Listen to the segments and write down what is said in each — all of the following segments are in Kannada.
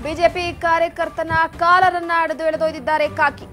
ಬಿಜೆಪಿ ಕಾರ್ಯಕರ್ತನ ಕಾಲರನ್ನ ಹಿಡಿದು ಎಳೆದೊಯ್ದಿದ್ದಾರೆ ಕಾಕಿ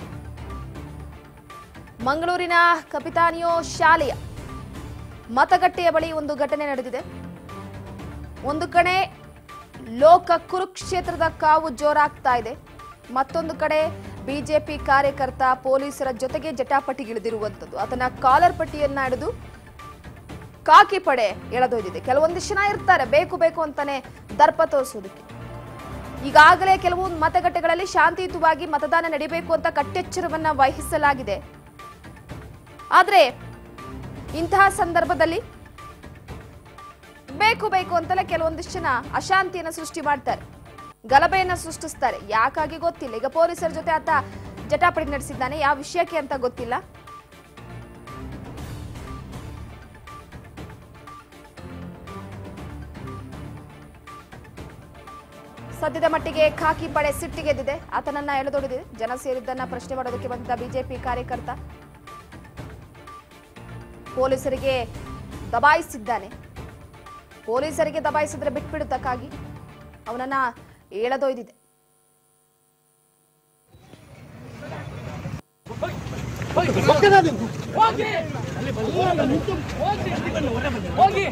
ಮಂಗಳೂರಿನ ಕಪಿತಾನಿಯೋ ಶಾಲೆಯ ಮತಗಟ್ಟೆಯ ಬಳಿ ಒಂದು ಘಟನೆ ನಡೆದಿದೆ ಒಂದು ಕಡೆ ಲೋಕ ಕುರುಕ್ಷೇತ್ರದ ಕಾವು ಜೋರಾಗ್ತಾ ಇದೆ ಮತ್ತೊಂದು ಕಡೆ ಬಿಜೆಪಿ ಕಾರ್ಯಕರ್ತ ಪೊಲೀಸರ ಜೊತೆಗೆ ಜಟಾಪಟಿಗಿಳಿದಿರುವಂಥದ್ದು ಆತನ ಕಾಲರ್ ಪಟ್ಟಿಯನ್ನ ಹಿಡಿದು ಕಾಕಿ ಪಡೆ ಎಳೆದೊಯ್ದಿದೆ ಕೆಲವೊಂದಿಷ್ಟು ಜನ ಇರ್ತಾರೆ ಬೇಕು ಬೇಕು ಅಂತಾನೆ ದರ್ಪ ತೋರಿಸೋದಕ್ಕೆ ಈಗಾಗಲೇ ಕೆಲವೊಂದು ಮತಗಟ್ಟೆಗಳಲ್ಲಿ ಶಾಂತಿಯುತವಾಗಿ ಮತದಾನ ನಡೀಬೇಕು ಅಂತ ಕಟ್ಟೆಚ್ಚರವನ್ನ ವಹಿಸಲಾಗಿದೆ ಆದ್ರೆ ಇಂತಹ ಸಂದರ್ಭದಲ್ಲಿ ಬೇಕು ಬೇಕು ಅಂತಲೇ ಕೆಲವೊಂದಿಷ್ಟು ಜನ ಅಶಾಂತಿಯನ್ನ ಸೃಷ್ಟಿ ಮಾಡ್ತಾರೆ ಗಲಭೆಯನ್ನ ಸೃಷ್ಟಿಸ್ತಾರೆ ಯಾಕಾಗಿ ಗೊತ್ತಿಲ್ಲ ಈಗ ಪೊಲೀಸರ ಜೊತೆ ಆತ ಜಟಾಪಟಿ ನಡೆಸಿದ್ದಾನೆ ಯಾವ ವಿಷಯಕ್ಕೆ ಅಂತ ಗೊತ್ತಿಲ್ಲ ಸದ್ಯದ ಮಟ್ಟಿಗೆ ಖಾಕಿ ಪಡೆ ಸಿಟ್ಟಿಗೆದ್ದಿದೆ ಆತನನ್ನ ಎಳೆದೊಡೆದಿದೆ ಜನ ಸೇರಿದ್ದನ್ನ ಪ್ರಶ್ನೆ ಮಾಡೋದಕ್ಕೆ ಬಂದಿದ್ದ ಬಿಜೆಪಿ ಕಾರ್ಯಕರ್ತ ಪೊಲೀಸರಿಗೆ ದಬಾಯಿಸಿದ್ದಾನೆ ಪೊಲೀಸರಿಗೆ ದಬಾಯಿಸಿದ್ರೆ ಬಿಟ್ಬಿಡುತ್ತಕ್ಕಾಗಿ ಅವನನ್ನ ಎಳೆದೊಯ್ದಿದೆ ಹೋಗಿ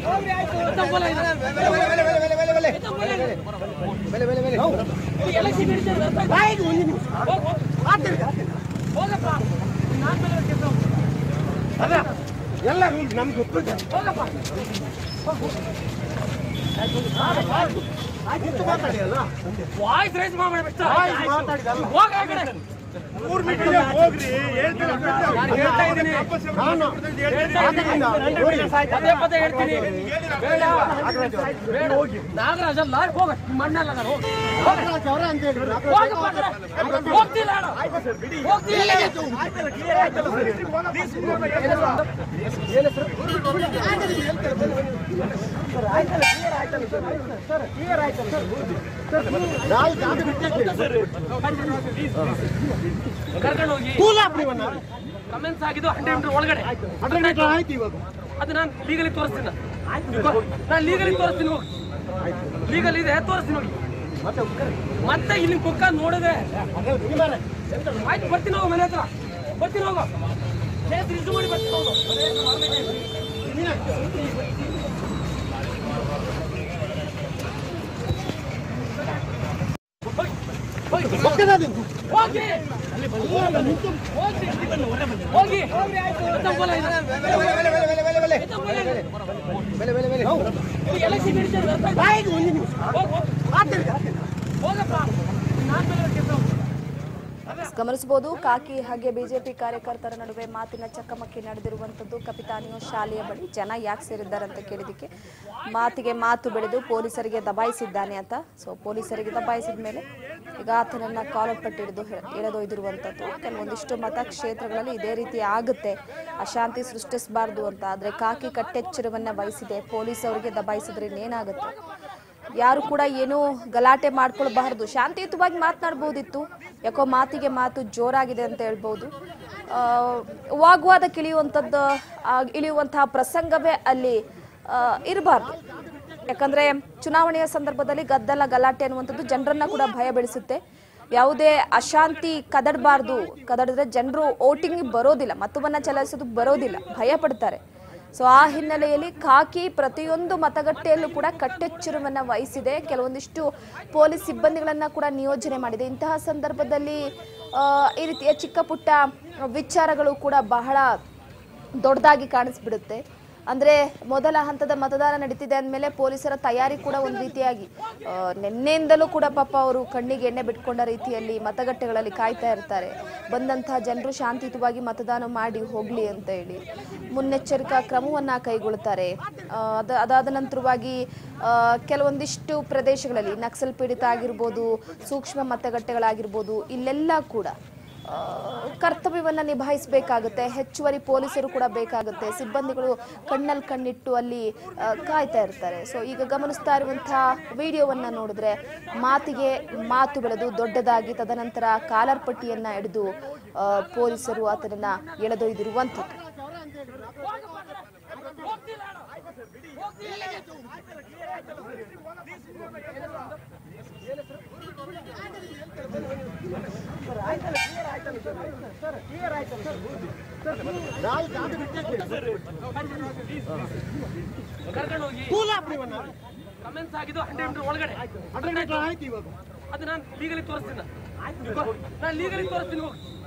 ಎಲೆಕ್ಷನ್ ಹೋಗಪ್ಪ ಎಲ್ಲ ನಮ್ಗೆ ಗೊತ್ತಿದೆ ಹೋಗಪ್ಪ ಮಾತಾಡಿ ಅಲ್ಲ ವಾಯ್ಸ್ ರೈಸ್ ಮಾಡ್ಬೇಡ ವಾಯ್ಸ್ ಮಾತಾಡಿದಲ್ಲ. ಹೋಗ ಆ ಕಡೆ ಮೂರ್ ಮೀಟಿಂಗ್ ಹೋಗ್ರಿ ಹೇಳ್ತೀನಿ ನಾನು ಹೇಳ್ತಾ ಇದ್ದೀನಿ ನಾನು ಪದೇ ಪದೇ ಹೇಳ್ತೀನಿ ಬೇಡ ಬೇಡ ನಾಗರಾಜ್ ಅಲ್ಲ ಹೋಗ ಮಣ್ಣಲ್ಲ ನಾನು ಹೋಗ ಅವರ ಅಂತ ಹೇಳಿ ಹೋಗಪ್ಪ ಆ ಕಡೆ. ಹೋಗ್ತಿಲ್ಲ ಅಣ್ಣ. ಹೋಗ್ತಿಲ್ಲ ನಾವು ಜಾಗ ಬಿಟ್ಟಿದ್ದೀವಿ ಕರ್ಕೊಂಡು ಹೋಗಿ ಕೂಲ ನೀವನ್ನ ಕಮೆಂಟ್ಸ್ ಆಗಿದ್ದು ಹಂಡ್ರೆಡ್ ಮೀಟರ್ ಒಳಗಡೆ ಹಂಡ್ರೆಡ್ ಮೀಟರ್ ಆಯ್ತು ಇವಾಗ ಅದು ನಾನು ಲೀಗಲಿ ತೋರಿಸ್ತೀನಿ ನಾನು ಲೀಗಲಿ ತೋರಿಸ್ತೀನಿ ಹೋಗಿ ಲೀಗಲ್ ಇದೆ ತೋರಿಸ್ತೀನಿ ಹೋಗಿ ಮತ್ತೆ ಮತ್ತೆ ಇಲ್ಲಿ ಕುಕ್ಕ ನೋಡಿದೆ ಅದೇ ನೀವೇ ಆಯ್ತು ಬರ್ತೀನಿ ಹೋಗು ಮನೆ ಹತ್ರ ಬರ್ತೀನಿ ಹೋಗು ಕೇಸ್ ರಿಜಿಸ್ಟರ್ ಮಾಡಿ ಬರ್ತೀನಿ ಹೋಗು ಹೋಗಿ ಹೋಗಿ ಹೋಗಿ ಎತ್ತಂಬೋಲ ಇದೆ. ಎತ್ತಂಬೋಲ ಇದೆ. ಈ ಎಲೆಕ್ಷನ್ ನಡೀತಿದೆ, ಅರ್ಥ ಆಯ್ತಾ? ಹೋಗು, ಹೋಗು. ಹೋಗಪ್ಪ ನಾನ್ ಮೇಲೆ ಕೆಲ್ಸ ಹೋಗು. ಗಮನಿಸಬಹುದು ಕಾಕಿ ಹಾಗೆ ಬಿಜೆಪಿ ಕಾರ್ಯಕರ್ತರ ನಡುವೆ ಮಾತಿನ ಚಕಮಕಿ ನಡೆದಿರುವಂತದ್ದು ಕಪಿತಾನಿಯೋ ಶಾಲೆಯ ಬಳಿ ಜನ ಯಾಕೆ ಸೇರಿದ್ದಾರೆ ಅಂತ ಕೇಳಿದಕ್ಕೆ ಮಾತಿಗೆ ಮಾತು ಬೆಳೆದು ಪೊಲೀಸರಿಗೆ ದಬಾಯಿಸಿದ್ದಾನೆ ಅಂತ ಸೊ ಪೊಲೀಸರಿಗೆ ದಬಾಯಿಸಿದ ಮೇಲೆ ಈಗ ಆತನನ್ನ ಕಾಲರ್ ಪಟ್ಟಿ ಹಿಡಿದು ಎಳೆ- ಎಳೆದೊಯ್ದಿರುವಂಥದ್ದು ಕೆಲವೊಂದಿಷ್ಟು ಮತಕ್ಷೇತ್ರಗಳಲ್ಲಿ ಇದೇ ರೀತಿ ಆಗುತ್ತೆ ಅಶಾಂತಿ ಸೃಷ್ಟಿಸಬಾರ್ದು ಅಂತ ಆದ್ರೆ ಕಾಕಿ ಕಟ್ಟೆಚ್ಚರವನ್ನ ವಹಿಸಿದೆ ಪೊಲೀಸ್ ಅವರಿಗೆ ದಬಾಯಿಸಿದ್ರೆ ಇನ್ನೇನಾಗುತ್ತೆ ಯಾರು ಕೂಡ ಏನೂ ಗಲಾಟೆ ಮಾಡ್ಕೊಳ್ಬಾರ್ದು ಶಾಂತಿಯುತವಾಗಿ ಮಾತನಾಡ್ಬೋದಿತ್ತು ಯಾಕೋ ಮಾತಿಗೆ ಮಾತು ಜೋರಾಗಿದೆ ಅಂತ ಹೇಳ್ಬೋದು ಆ, ವಾಗ್ವಾದಕ್ಕೆ ಇಳಿಯುವಂಥದ್ದು ಆ, ಇಳಿಯುವಂತಹ ಪ್ರಸಂಗವೇ ಅಲ್ಲಿ ಇರಬಾರ್ದು ಯಾಕಂದ್ರೆ ಚುನಾವಣೆಯ ಸಂದರ್ಭದಲ್ಲಿ ಗದ್ದಲ ಗಲಾಟೆ ಅನ್ನುವಂಥದ್ದು ಜನರನ್ನ ಕೂಡ ಭಯ ಬೆಳೆಸುತ್ತೆ ಯಾವುದೇ ಅಶಾಂತಿ ಕದಡಬಾರ್ದು ಕದಡಿದ್ರೆ ಜನರು ವೋಟಿಂಗ್ ಬರೋದಿಲ್ಲ ಮತವನ್ನ ಚಲಾಯಿಸೋದಕ್ಕೆ ಬರೋದಿಲ್ಲ ಭಯ ಪಡ್ತಾರೆ ಸೊ ಆ ಹಿನ್ನೆಲೆಯಲ್ಲಿ ಖಾಕಿ ಪ್ರತಿಯೊಂದು ಮತಗಟ್ಟೆಯಲ್ಲೂ ಕೂಡ ಕಟ್ಟೆಚ್ಚರವನ್ನ ವಹಿಸಿದೆ ಕೆಲವೊಂದಿಷ್ಟು ಪೊಲೀಸ್ ಸಿಬ್ಬಂದಿಗಳನ್ನ ಕೂಡ ನಿಯೋಜನೆ ಮಾಡಿದೆ ಇಂತಹ ಸಂದರ್ಭದಲ್ಲಿ ಆ, ಈ ರೀತಿಯ ಚಿಕ್ಕ ಪುಟ್ಟ ವಿಚಾರಗಳು ಕೂಡ ಬಹಳ ದೊಡ್ಡದಾಗಿ ಕಾಣಿಸ್ಬಿಡುತ್ತೆ ಅಂದ್ರೆ ಮೊದಲ ಹಂತದ ಮತದಾನ ನಡೀತಿದೆ ಅಂದಮೇಲೆ ಪೊಲೀಸರ ತಯಾರಿ ಕೂಡ ಒಂದು ರೀತಿಯಾಗಿ ಆ, ನಿನ್ನೆಯಿಂದಲೂ ಕೂಡ ಪಾಪ ಅವರು ಕಣ್ಣಿಗೆ ಎಣ್ಣೆ ಬಿಟ್ಕೊಂಡ ರೀತಿಯಲ್ಲಿ ಮತಗಟ್ಟೆಗಳಲ್ಲಿ ಕಾಯ್ತಾ ಇರ್ತಾರೆ ಬಂದಂತಹ ಜನರು ಶಾಂತಿಯುತವಾಗಿ ಮತದಾನ ಮಾಡಿ ಹೋಗ್ಲಿ ಅಂತ ಹೇಳಿ ಮುನ್ನೆಚ್ಚರಿಕಾ ಕ್ರಮವನ್ನ ಕೈಗೊಳ್ತಾರೆ ಆ, ಅದ ಅದಾದ ನಂತರವಾಗಿ ಆ, ಕೆಲವೊಂದಿಷ್ಟು ಪ್ರದೇಶಗಳಲ್ಲಿ ನಕ್ಸಲ್ ಪೀಡಿತ ಆಗಿರ್ಬೋದು ಸೂಕ್ಷ್ಮ ಮತಗಟ್ಟೆಗಳಾಗಿರ್ಬೋದು ಇಲ್ಲೆಲ್ಲ ಕೂಡ ಆ, ಕರ್ತವ್ಯವನ್ನ ನಿಭಾಯಿಸಬೇಕಾಗುತ್ತೆ ಹೆಚ್ಚುವರಿ ಪೊಲೀಸರು ಕೂಡ ಬೇಕಾಗುತ್ತೆ ಸಿಬ್ಬಂದಿಗಳು ಕಣ್ಣಲ್ಲಿ ಕಣ್ಣಿಟ್ಟು ಅಲ್ಲಿ ಆ, ಕಾಯ್ತಾ ಇರ್ತಾರೆ ಸೊ ಈಗ ಗಮನಿಸ್ತಾ ಇರುವಂತಹ ವಿಡಿಯೋವನ್ನ ನೋಡಿದ್ರೆ ಮಾತಿಗೆ ಮಾತು ಬೆಳೆದು ದೊಡ್ಡದಾಗಿ ತದನಂತರ ಕಾಲರ್ ಪಟ್ಟಿಯನ್ನ ಹಿಡಿದು ಆ, ಪೊಲೀಸರು ಆತನನ್ನ ಎಳೆದೊಯ್ದಿರುವಂಥದ್ದು ನಾವು ಜಾಗ ಬಿಟ್ಟಿದ್ದೇವೆ ಕರ್ಕೊಂಡು ಹೋಗಿ ಕೂಲ ಹಾಕ್ರಿ ಇವನ್ನ ಕಮೆಂಟ್ಸ್ ಆಗಿದ್ದು ಹಂಡ್ರೆಡ್ ಮೀಟರ್ ಒಳಗಡೆ ಹಂಡ್ರೆಡ್ ಮೀಟರ್ ಆಯ್ತು ಇವಾಗ ಅದು ನಾನು ಲೀಗಲಿ ತೋರಿಸ್ತೀನಿ ನಾನು ಲೀಗಲಿ ತೋರಿಸ್ತೀನಿ ಹೋಗಿ